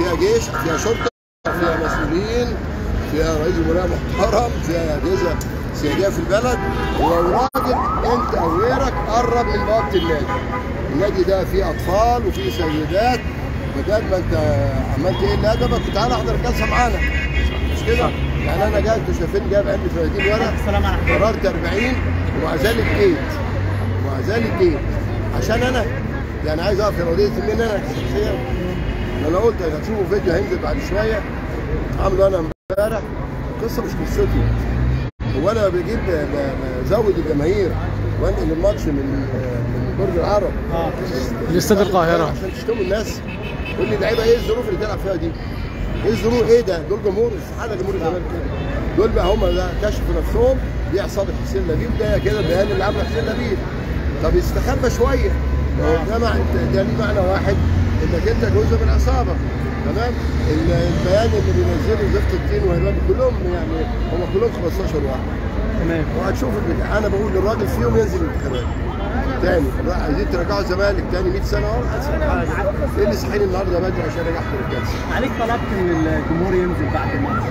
فيها جيش فيها شرطه فيها مسؤولين فيها رئيس ولايه محترم فيها اجهزه سياديه في البلد وراجل انت او غيرك قرب من بوابه النادي النادي ده فيه اطفال وفيه سيدات بدل ما انت عملت ايه لا ده كنت تعالى احضر الجلسه معانا مش كده؟ يعني انا جاي انتوا شايفين جايب عندي 30 ورق السلام عليكم قررت 40 ومع ذلك جيت ومع ذلك جيت عشان انا يعني عايز اقف في قضيه مني انا شخصيا انا قلت هتشوفوا فيديو هينزل بعد شويه عامله انا امبارح القصه مش قصتي هو انا بجيب ب- بزود الجماهير وانقل الماتش من من برج العرب اه لاستاد القاهرة. عشان تشتموا الناس قول لي اللعيبه ايه الظروف اللي تلعب فيها دي؟ ايه الظروف ايه ده؟ دول جمهور استحاله جمهور الزمالك كده دول بقى هم ده كشفوا نفسهم دي عصابه حسين لبيب ده كده البيان اللي عامله حسين لبيب طب يستخبى شويه انما انت ده ليه معنى واحد انك انت جزء من عصابه تمام ال- البيان اللي بينزله زفت الطين وهباب كلهم يعني هم كلهم 15 واحد تمام وهتشوف البتاع انا بقول للراجل فيهم ينزل الانتخابات تاني لا، عايزين ترجعوا الزمالك تاني 100 سنه ورا اسهل حاجه ايه اللي صحيني النهارده بدري عشان اجي احضر الجلسه عليك طلبت ان الجمهور ينزل بعد الماتش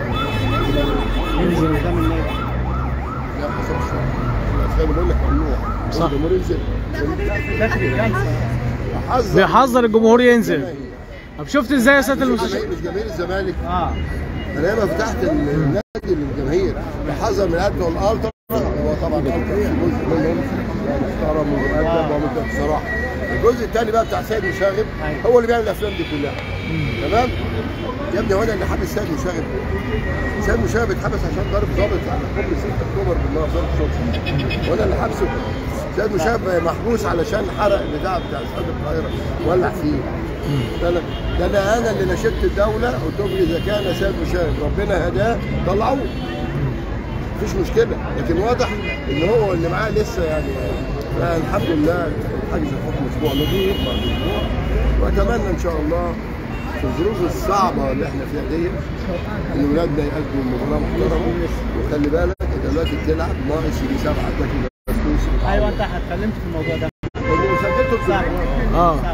ينزل قدام النادي لا حسب الشرع الاسباب بقول لك ممنوع صح. الجمهور ينزل داخل الجلسه حذر بيحذر الجمهور ينزل طب شفت ازاي يا سياده مش المستشار جماهير- مش جماهير الزمالك اه انا هنا فتحت ال- النادي للجماهير بحذر من الالترا والالترا هو طبعا الالترا في جزء منهم محترم ومؤدب ومؤدب بصراحه الجزء الثاني بقى بتاع سيد مشاغب هو اللي بيعمل الافلام دي كلها تمام يا ابني هو انا اللي حابس سيد مشاغب سيد مشاغب اتحبس عشان ضرب ضابط على كوبري 6 اكتوبر بالنار ضابط شرطه وانا اللي حابسه سيد مشاغب محبوس علشان حرق البتاع بتاع استاد القاهره ولع فيه ده انا ده انا انا اللي نشدت الدوله قلت لهم اذا كان سيد مشاهد ربنا هداه طلعوه مفيش مشكله لكن واضح ان هو اللي معاه لسه يعني فالحمد لله حجز الحكم اسبوع نضيف بعد اسبوع واتمنى ان شاء الله في الظروف الصعبه اللي احنا فيها دي ان اولادنا يقدموا مباراه محترمه وخلي بالك انت دلوقتي بتلعب ناقص يجي سبعه لكن بس ايوه انت اتكلمت في الموضوع ده اللي مسددته صعب اه صعب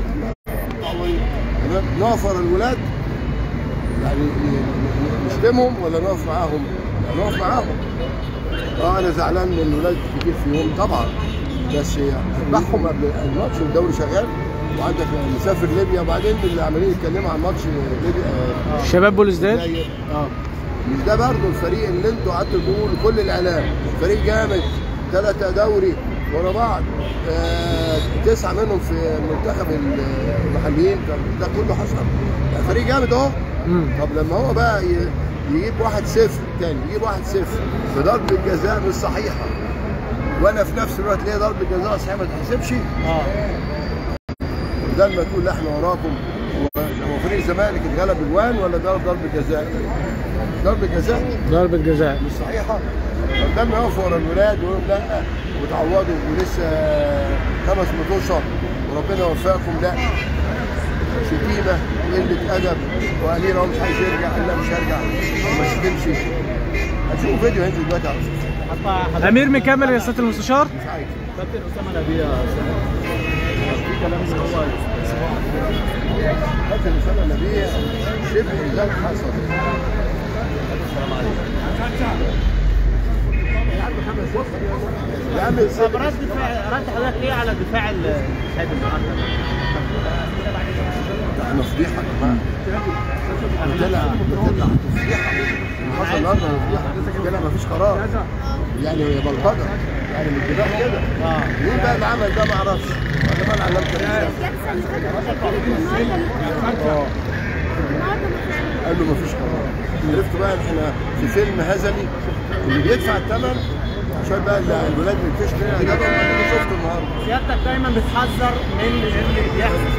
تمام؟ نوفر الولاد يعني ن- ن- نشتمهم ولا نقف معاهم؟ لا، نقف معاهم. اه انا زعلان من الولاد كتير فيهم طبعا بس اذبحهم قبل الماتش والدوري شغال وعندك مسافر ليبيا وبعدين اللي عمالين يتكلموا عن ماتش ليبيا آه، شباب بوليسداد الجزائر. اه مش ده برضه الفريق اللي انتوا قعدتوا تقولوا كل الاعلام فريق جامد ثلاثة دوري ورا بعض آه تسعة منهم في منتخب المحليين ده كله حصل يعني فريق جامد اهو مم. طب لما هو بقى ي- يجيب واحد صفر تاني يجيب واحد صفر بضربة جزاء مش صحيحة وانا في نفس الوقت ليه ضربة جزاء صحيحة ما تحسبش اه بدل ما تقول لا احنا وراكم هو هو فريق الزمالك اتغلب اجوان ولا ضرب ضربة جزاء؟ ضربة جزاء ضربة جزاء مش صحيحه قدامنا يقفوا ورا الولاد ويقولوا لا وتعوضوا ولسه خمس مطوشه وربنا يوفقكم لا شتيمه وقله ادب وامير هو مش عايز يرجع قال لا مش هرجع ما تمشي هتشوفوا فيديو هينزل دلوقتي على الفيسبوك. حتى امير مكمل يا سياده المستشار مش عايز كابتن اسامه نبيه يا في كلام ان هو حتى الانسان النبي شبه لا حصل يا عم طب رد فعل رد حضرتك ايه على دفاع الشهيد النهارده؟ احنا فضيحه يا جماعه بتطلع بتطلع فضيحه حصل النهارده فضيحه بتطلع مفيش قرار يعني هي بلطجه يعني من الدماغ كده اه مين بقى اللي عمل ده ما اعرفش انا ما علمت اه قال له مفيش قرار عرفت بقى احنا في فيلم هزلي اللي بيدفع الثمن عشان بقى الولاد ما يكتشفوا كده ده بقى اللي شفته النهارده سيادتك دايما بتحذر من اللي بيحصل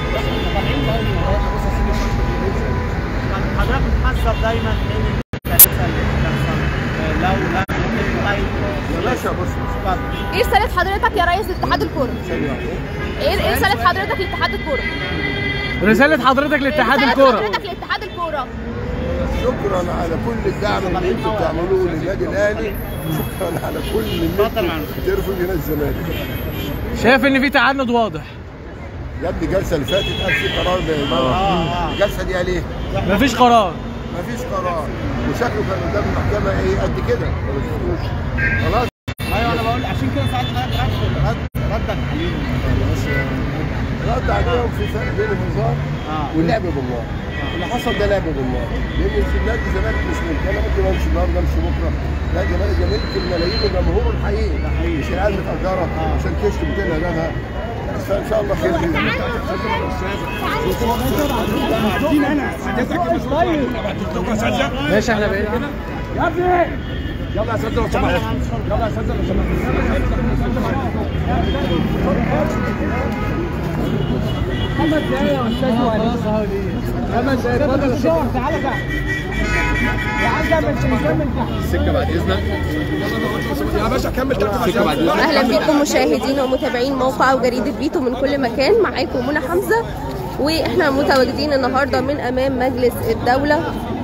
حضرتك بتحذر دايما من الكارثه اللي بتحصل آه، لو لم يتم طيب يا باشا بص اتفضل ايه رسالة حضرتك يا ريس لاتحاد الكورة؟ ثانيه واحده ايه ايه رسالة حضرتك لاتحاد الكورة؟ رسالة حضرتك لاتحاد رسالة الكرة حضرتك لاتحاد الكورة شكرا على كل الدعم اللي انتم بتعملوه للنادي الاهلي شكرا على كل اللي اتفضل انتم معلش. بتعرفوا لنا الزمالك شايف ان في تعند واضح يا ابني الجلسه اللي فاتت قال في قرار اه اه الجلسه دي ليه؟ مفيش قرار مفيش قرار وشكله كان قدام المحكمه ايه قد كده ما شفتوش. خلاص ايوه انا بقول عشان كده ساعات رد رد ردك عليهم رد عليهم في فرق بين الهزار اه واللعب بالنار اللي حصل ده لعب بالنار لان في نادي الزمالك مش ملك انا ممكن امشي النهارده امشي بكره نادي الزمالك ده ملك الملايين وجمهوره الحقيقي مش العيال متاجره عشان كشك 200 هدفها بس فان شاء الله خير ماشي احنا بقينا اهلا بكم مشاهدين ومتابعين موقع وجريده بيتو من كل مكان معاكم منى حمزه واحنا متواجدين النهارده من امام مجلس الدوله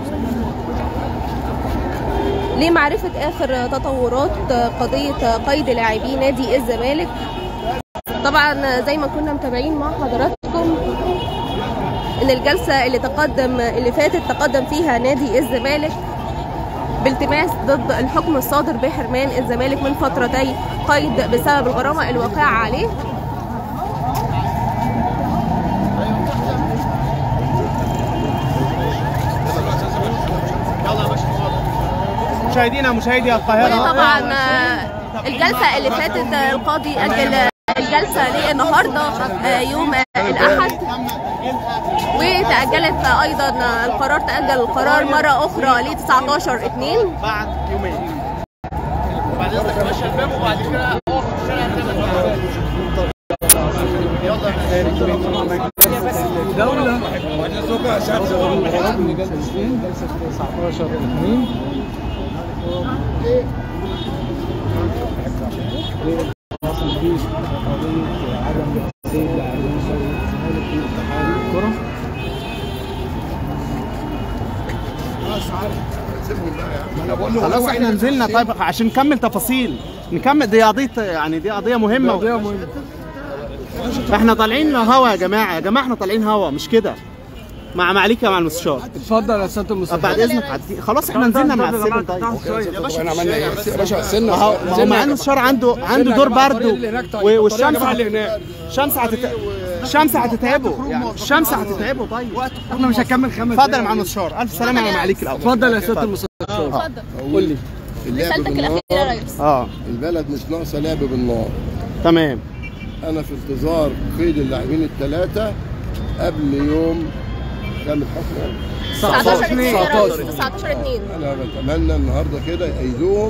لمعرفه اخر تطورات قضيه قيد لاعبي نادي الزمالك طبعا زي ما كنا متابعين مع حضراتكم ان الجلسه اللي تقدم اللي فاتت تقدم فيها نادي الزمالك بالتماس ضد الحكم الصادر بحرمان الزمالك من فترتي قيد بسبب الغرامه الواقعه عليه مشاهدينا مشاهدي القاهره وطبعا آه، الجلسه اللي فاتت آه، القاضي اجل الجلسه للنهارده آه، يوم الاحد وتاجلت ايضا القرار تاجل القرار مره اخرى ل 19 2 بعد يومين وبعد اذنك يا باشا الباب وبعد كده دولة حكم جلسة 2 جلسة 19 2 حصل فيه قضية عدم تسيد لاعبين الزمالك في اتحاد الكرة خلاص احنا نزلنا طيب عشان نكمل تفاصيل نكمل دي قضيه يعني دي قضيه مهمه قضية مهمة احنا طالعين هوا يا جماعه يا جماعه احنا طالعين هوا مش كده مع معاليك يا مع المستشار اتفضل يا سيادة طب المستشار بعد اذنك عدي خلاص احنا نزلنا مع السلم طيب احنا عملنا ايه يا باشا ما سنه هو ما هو مع المستشار عنده عنده دور برده و- والشمس هناك الشمس هتت... الشمس هتتعبه يعني الشمس هتتعبه طيب احنا مش هنكمل خمس اتفضل يا مع المستشار الف سلامه على معاليك الاول اتفضل يا سيادة المستشار اتفضل قول لي اللعب رسالتك بالنار الاخيره يا ريس اه البلد مش ناقصه لعب بالنار تمام انا في انتظار قيد اللاعبين الثلاثه قبل يوم كام الحكم 19 2 يا ريس 19. 19 2 انا بتمنى النهارده كده يأيدوهم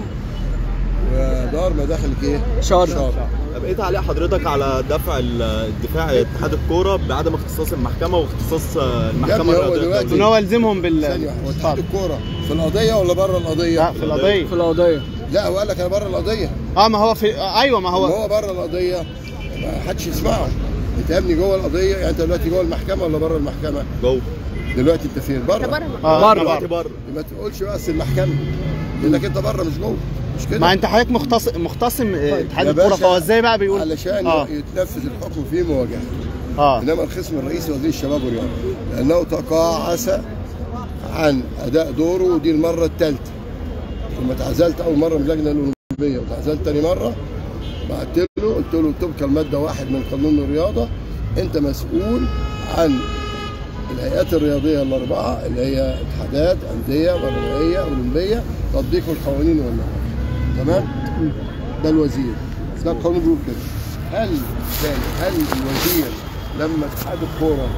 ودار مداخلك ايه؟ شر طب ايه تعليق حضرتك على دفع ال- الدفاع اتحاد الكوره بعدم اختصاص المحكمه واختصاص آه، المحكمه هو الرياضيه دلوقتي- الدولية؟ ان هو يلزمهم بال ثانية واحدة. هو اتحاد الكوره في القضيه ولا بره القضيه؟ لا في القضيه في القضية لا هو قال لك انا بره القضيه اه ما هو في آه ايوه ما هو هو هو بره القضيه ما حدش يسمعه انت يا ابني جوه القضيه يعني انت دلوقتي جوه المحكمه ولا بره المحكمه؟ جوه دلوقتي انت فين؟ بره بره آه بره. دلوقتي بره ما تقولش بس المحكمه لانك انت بره مش جوه مش كده؟ ما انت حضرتك مختصم مختصم آه، اتحاد يا الكوره باشا، فهو ازاي بقى بيقول علشان اه يتنفذ الحكم في مواجهه اه انما الخصم الرئيسي وزير الشباب والرياضه لانه تقاعس عن اداء دوره ودي المره الثالثه لما اتعزلت اول مره من اللجنه الاولمبيه واتعزلت ثاني مره بعت له قلت له طبقا الماده واحد من قانون الرياضه انت مسؤول عن الهيئات الرياضيه الاربعه اللي هي اتحادات انديه جمهوريه اولمبيه تطبيق القوانين والنظام تمام ده الوزير ده القانون بيقول كده هل ثاني هل الوزير لما اتحاد الكوره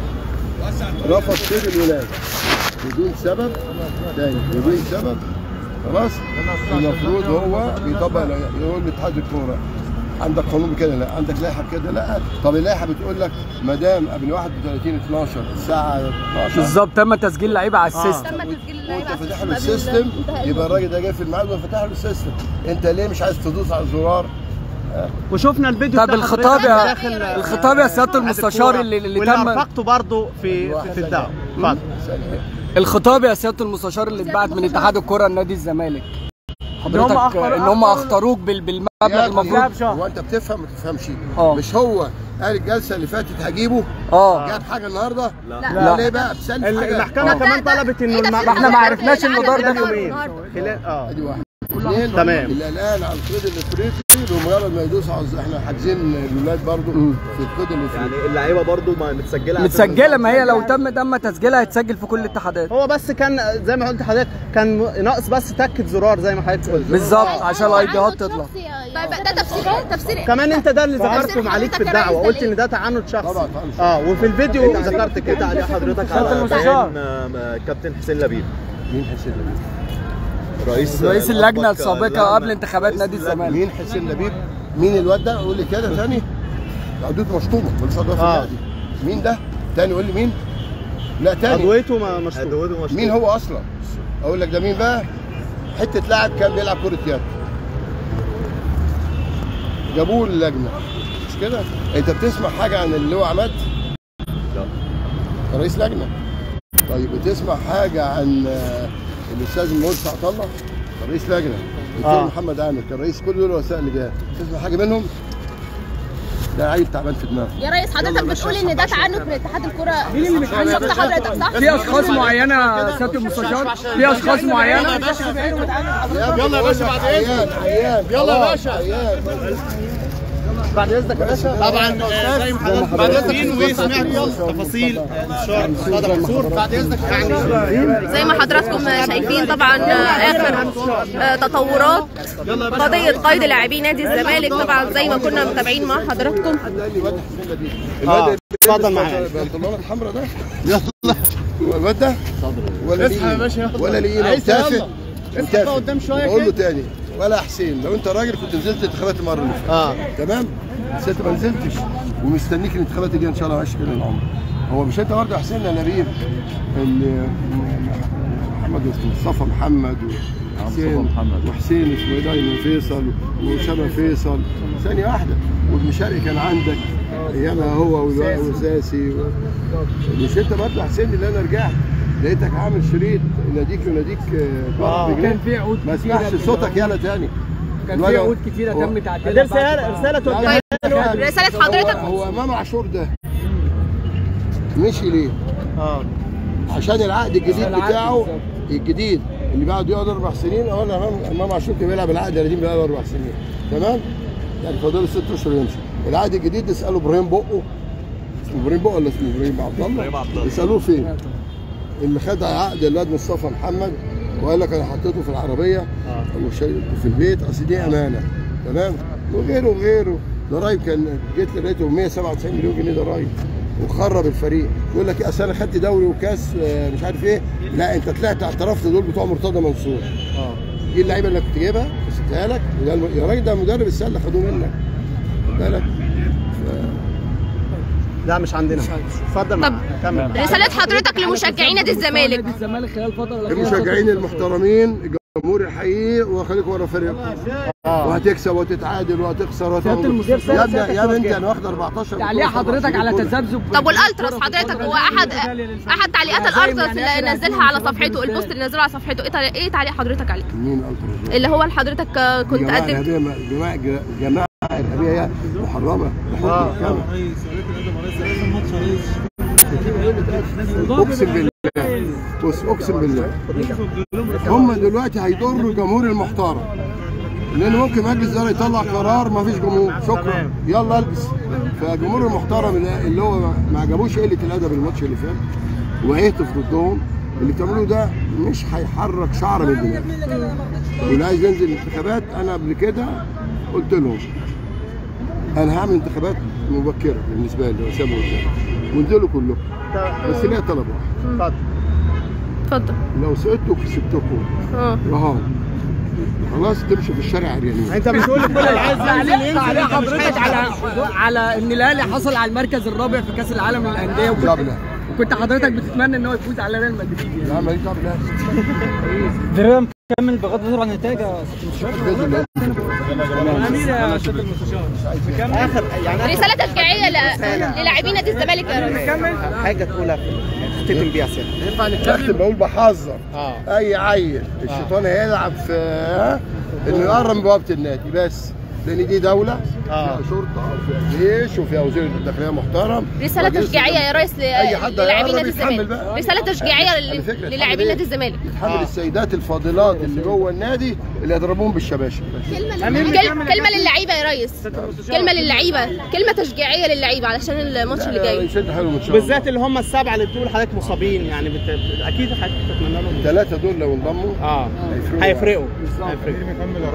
رفض سير الولاده بدون سبب تاني بدون سبب خلاص المفروض هو بيطبق يقول لاتحاد الكوره عندك قانون بكده لا عندك لائحه بكده لا طب اللائحه بتقول لك ما دام قبل 31 12 الساعه 12 بالظبط تم تسجيل لعيبة على السيستم تم تسجيل اللعيبه وانت على فاتح له السيستم السيستم قبل انتهاء يبقى الراجل ده جاي في الميعاد وفتح له السيستم انت ليه مش عايز تدوس على الزرار وشفنا الفيديو طب بتاع الخطاب حضرتك يا داخل الخطاب يا سيادة اتحاد المستشار الكورة، اللي اللي واللي تم افقته برضه في في- في الدعوه اتفضل ثانية. الخطاب يا سيادة المستشار اللي اتبعت من اتحاد الكرة لنادي الزمالك إن هم حضرتك أخطروا- ان هم أخطروا- اختاروك بال- بالمبلغ يا المفروض ابني، هو انت بتفهم ما تفهمش اه. مش هو قال الجلسه اللي فاتت هجيبه اه جاب حاجه النهارده لا. لا. ليه بقى بسلف حاجه المحكمه ده- كمان ده- طلبت انه إيه ده؟ الم- ما احنا ما عرفناش انه دار ده النهاردة. يومين خلال اه ادي واحد اثنين تمام. اللي قلقان على القيد الافريقي بمجرد ما يدوس على احنا حاجزين الاولاد برضو في القيد الافريقي يعني اللعيبه برضو ما متسجله عشان- متسجله ما هي لو تم تم تسجيلها هتسجل في كل الاتحادات هو بس كان زي ما قلت لحضرتك كان ناقص بس تكه زرار زي ما حضرتك قلت بالظبط عشان الايديات تطلع طيب ده تفسير تفسير إيه؟ كمان انت ده اللي تفسير ذكرته عليك في حضرتك يا الدعوه ريس قلت ده ان ده تعنت شخصي طبعا طبعا اه وفي الفيديو ذكرت كده كده عليه حضرتك سيادة على المستشار. بيان آه، كابتن حسين لبيب مين حسين لبيب؟ رئيس رئيس اللجنه الأسبق- السابقه لا، قبل انتخابات نادي رئيس اللجنة. الزمالك مين حسين لبيب؟ مين الواد ده؟ قول لي كده تاني عدود مشطوبه ملوش عضويه في آه. النادي مين ده؟ تاني قول لي مين؟ لا تاني عضويته ما مشطوب أدوده مشطوب. مين هو اصلا؟ اقول لك ده مين بقى؟ حته لاعب كان بيلعب كره يد جابوه اللجنه مش كده؟ انت بتسمع حاجه عن اللي هو عماد؟ لا. رئيس لجنه طيب بتسمع حاجه عن آه، الاستاذ مرسي عطا الله؟ كان رئيس لجنه الدكتور آه. محمد عامر كان رئيس كل دول وسائل اللجان تسمع حاجه منهم؟ ده عيل تعبان في دماغه يا ريس حضرتك بتقول ان ده تعنت من اتحاد الكرة مين اللي شفت حضرتك صح؟ في اشخاص معينه يا سياده المستشار في اشخاص معينه يلا يا باشا بعد عيان عيان يلا يا باشا عيان بعد اذنك يا باشا طبعا زي ما حضرتك بعد اذنك وسمعت تفاصيل الشهر مرتضى منصور بعد اذنك يعني زي ما حضراتكم شايفين طبعا اخر آه، تطورات قضية قيد لاعبي نادي الزمالك طبعا زي ما كنا متابعين مع حضراتكم حد قال لي واد حسين لبيب آه، الواد اللي اتفضل بيلبس معايا. البنطلونات الحمراء ده يلا الواد ده ولا ليه ولا ليه تافه تافه قدام شوية بقول له تاني ولا حسين لو انت راجل كنت نزلت انتخابات المره اللي فاتت اه تمام بس انت ما نزلتش ومستنيك الانتخابات دي ان شاء الله عايش كده العمر هو مش انت برضه حسين لبيب اللي محمد مصطفى محمد وحسين وحسين اسمه ايه ده إنه فيصل واسامه فيصل ثانيه واحده وابن شرقي كان عندك ايامها هو والوا- وساسي و... مش انت برضه حسين اللي انا رجعت لقيتك عامل شريط يناديك يناديك آه، آه. بجنيه. كان في عقود ما كتيرة اسمعش صوتك يلا تاني كان في عقود كتيره تم دي تعديلها رساله رساله توجهها طيب رسالة حضرتك هو امام عاشور ده مشي ليه؟ اه عشان العقد الجديد العقد بتاعه بالظبط. الجديد اللي بعد يقعد اربع سنين اقول امام امام عاشور كان بيلعب العقد القديم بقاله اربع سنين تمام؟ يعني فاضل ست اشهر يمشي العقد الجديد اساله ابراهيم بقه اسمه ابراهيم بقه ولا اسمه ابراهيم عبد الله؟ إبراهيم عبد الله. يسالوه فين؟ اللي خد عقد الواد مصطفى محمد وقال لك انا حطيته في العربيه وشايله في البيت اصل دي امانه تمام وغيره وغيره ضرايب كان جيت لقيته 197 مليون جنيه ضرايب وخرب الفريق يقول لك اصل انا خدت دوري وكاس آه، مش عارف ايه لا انت طلعت اعترفت دول بتوع مرتضى منصور اه دي اللعيبه اللي كنت جايبها سبتها لك وده الم- يا راجل ده مدرب السله خدوه منك خد بالك لا مش عندنا اتفضل معايا. كمل رسالة حضرتك لمشجعي نادي الزمالك نادي الزمالك خلال الفتره الاخيره المشجعين المحترمين الجمهور الحقيقي وخليك ورا فريقكم وهتكسب وتتعادل وهتخسر سيادة المدير وهتعمل يا ابني سيادة يا ابني انت الوجه. انا واخد 14 تعليق حضرتك على تذبذب طب والالتراس حضرتك هو احد احد تعليقات الالتراس اللي نزلها على صفحته البوست اللي نزله على صفحته ايه تعليق- ايه تعليق حضرتك عليه؟ مين الالتراس اللي هو اللي حضرتك آه، كنت جماعه قدمت ارهابيه جماعه جماعه ارهابيه هي محرمه بحكم المحكمه اقسم بالله بص اقسم بالله هم دلوقتي هيضروا الجمهور المحترم لان ممكن مجلس الاداره يطلع قرار ما فيش جمهور شكرا يلا البس فالجمهور المحترم اللي اللي هو ما عجبوش قله الادب الماتش اللي فات وهيهتف ضدهم اللي بتعملوه ده مش هيحرك شعره من دماغه واللي عايز ينزل الانتخابات انا قبل كده قلت لهم انا هعمل انتخابات مبكره بالنسبه لي واسامه وزي وانزلوا كلكم بس ليا طلب واحد اتفضل اتفضل لو سقطتوا كسبتكم اه رهان خلاص تمشوا في الشارع عريانين انت بتقول كل اللي عايز ينزل تعليق ينزل تعليق انت مش حضرتك حاجة. على على ان الاهلي حصل على المركز الرابع في كاس العالم للانديه طب وكنت, لا وكنت حضرتك بتتمنى ان هو يفوز على ريال مدريد يعني لا ماليش دعوه بالله فيريرا مكمل بغض النظر عن النتائج يا بإذن الله. امير يا سياده المستشار اخر يعني رسالة تشجيعية ل- للاعبين نادي الزمالك يا ريس آخر حاجه تقولها في تختم بيها سيادتك بختم بقول بحذر اه اي عيل الشيطان هيلعب في ها؟ انه يقرب من بوابه النادي بس لان دي دوله آه. فيها شرطه وفيها جيش وفيها وزير الداخليه محترم رسالة وجيش تشجيعية يا ريس ل- أي حد للاعبين هيقرب نادي يتحمل الزمالك بقى. رسالة تشجيعية على لل- فكرة يتحمل للاعبين إيه؟ نادي الزمالك يتحمل آه. السيدات الفاضلات اللي جوه النادي اللي يضربوهم بالشباشب كل- كلمة للعيبة يا ريس كلمة للعيبة كلمة تشجيعية للعيبة علشان الماتش اللي جاي نشد حلو ان شاء الله بالذات اللي هم السبعه اللي بتقول حضرتك مصابين يعني بت... بت- اكيد حضرتك تتمنى لهم الثلاثه دول لو انضموا اه هيفرقوا. هيفرقوا هيفرقوا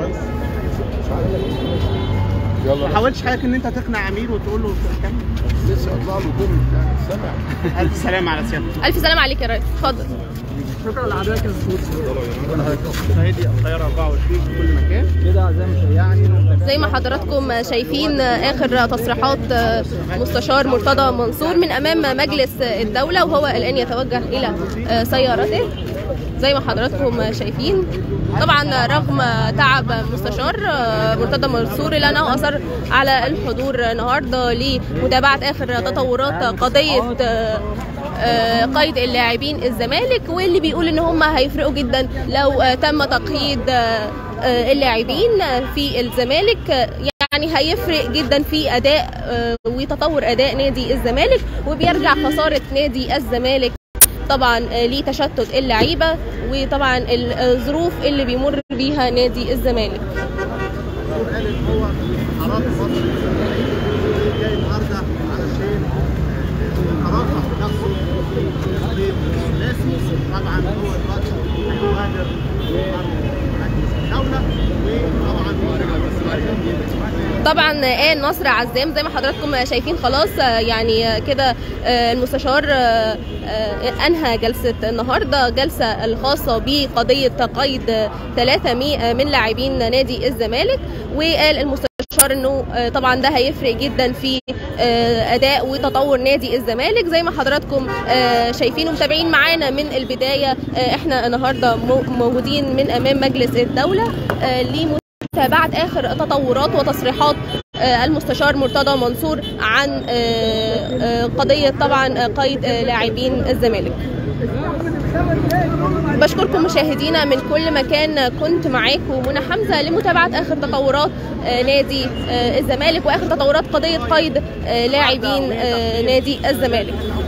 يلا ما حاولتش حضرتك ان انت تقنع امير وتقول له كمل لسه اطلع له دول سامع الف سلامه على سيادتك ألف سلام عليك يا ريس اتفضل شكرا لحضرتك يا استاذ مشاهدي القاهره 24 في كل مكان كده زي ما شيعني زي ما حضراتكم شايفين اخر تصريحات مستشار مرتضى منصور من امام مجلس الدوله وهو الان يتوجه الى سيارته زي ما حضراتكم شايفين طبعا رغم تعب مستشار مرتضى منصور الا انه اصر على الحضور النهارده لمتابعه اخر تطورات قضيه آه، قيد اللاعبين الزمالك واللي بيقول ان هم هيفرقوا جدا لو آه، تم تقييد آه، آه، اللاعبين في الزمالك آه، يعني هيفرق جدا في اداء آه، وتطور اداء نادي الزمالك وبيرجع خساره نادي الزمالك طبعا آه، لتشتت اللعيبه وطبعا الظروف اللي بيمر بيها نادي الزمالك قال ان هو حرام مصر جاي النهارده علشان الحراسه بنفسه الثلاثي طبعا هو دلوقتي هيغادر مجلس الدوله وطبعا طبعا قال نصر عزام زي ما حضراتكم شايفين خلاص آه، يعني آه، كده آه، المستشار آه، آه، انهى جلسه النهارده جلسه الخاصه بقضيه قيد ثلاثه مي- من لاعبين نادي الزمالك وقال المستشار انه آه، طبعا ده هيفرق جدا في آه، اداء وتطور نادي الزمالك زي ما حضراتكم آه، شايفين ومتابعين معانا من البدايه آه، احنا النهارده مو- موجودين من امام مجلس الدوله آه، لمتابعه متابعة آخر تطورات وتصريحات آه، المستشار مرتضى منصور عن آه، آه، قضية طبعا آه، قيد آه، لاعبين الزمالك بشكركم مشاهدينا من كل مكان كنت معاكم منى حمزة لمتابعة آخر تطورات آه، نادي آه، الزمالك وآخر تطورات قضية قيد آه، لاعبين آه، نادي الزمالك